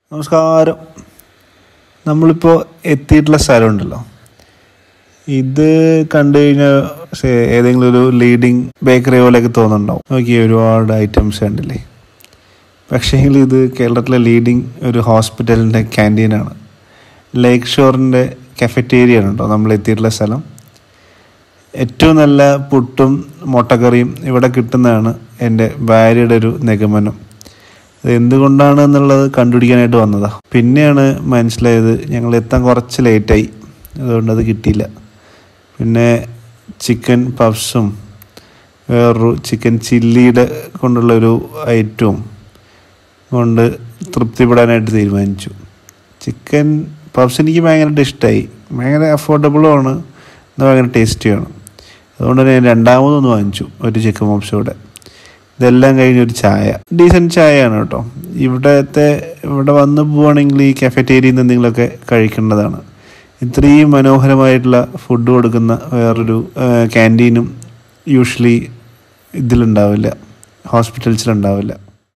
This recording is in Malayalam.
നമസ്കാരം നമ്മളിപ്പോൾ എത്തിയിട്ടുള്ള സ്ഥലമുണ്ടല്ലോ ഇത് കണ്ടു കഴിഞ്ഞാൽ സേ- ഏതെങ്കിലും ഒരു ലീഡിങ് ബേക്കറി പോലെയൊക്കെ തോന്നുന്നുണ്ടാവും നോക്കിയേ ഒരുപാട് ഐറ്റംസ് കണ്ടില്ലേ പക്ഷേങ്കിൽ ഇത് കേരളത്തിലെ ലീഡിങ് ഒരു ഹോസ്പിറ്റലിൻ്റെ ക്യാൻറ്റീനാണ് ലേക്ക് ഷോറിൻ്റെ കഫറ്റേരിയ ആണ് കേട്ടോ നമ്മൾ എത്തിയിട്ടുള്ള സ്ഥലം ഏറ്റവും നല്ല പുട്ടും മുട്ടക്കറിയും ഇവിടെ കിട്ടുന്നതാണ് എൻ്റെ ഭാര്യയുടെ ഒരു നിഗമനം അത് എന്തുകൊണ്ടാണ് എന്നുള്ളത് കണ്ടുപിടിക്കാനായിട്ട് വന്നതാ പിന്നെയാണ് മനസ്സിലായത് ഞങ്ങൾ എത്താൻ കുറച്ച് ലേറ്റായി അതുകൊണ്ട് അത് കിട്ടിയില്ല പിന്നെ ചിക്കൻ പഫ്സും വേറൊരു ചിക്കൻ ചില്ലിയുടെ കൊണ്ടുള്ളൊരു ഐറ്റവും കൊണ്ട് തൃപ്തിപ്പെടാനായിട്ട് തീരുമാനിച്ചു ചിക്കൻ പഫ്സ് എനിക്ക് ഭയങ്കരമായിട്ട് ഇഷ്ടമായി ഭയങ്കര അഫോർഡബിളും ആണ് എന്നാൽ ഭയങ്കര ടേസ്റ്റിയാണ് അതുകൊണ്ട് തന്നെ ഞാൻ രണ്ടാമതൊന്ന് വാങ്ങിച്ചു ഒരു ചിക്കൻ പഫ്സ് കൂടെ ഇതെല്ലാം കഴിഞ്ഞ് ഒരു ചായ ഡീസൻറ്റ് ചായയാണ് കേട്ടോ ഇവിടത്തെ ഇവിടെ വന്ന് പോവുകയാണെങ്കിൽ ഈ കഫറ്റേരിയയിൽ നിന്ന് എന്തെങ്കിലുമൊക്കെ കഴിക്കേണ്ടതാണ് ഇത്രയും മനോഹരമായിട്ടുള്ള ഫുഡ് കൊടുക്കുന്ന വേറൊരു ക്യാൻറ്റീനും യൂഷ്വലി ഇതിലുണ്ടാവില്ല ഹോസ്പിറ്റൽസിലുണ്ടാവില്ല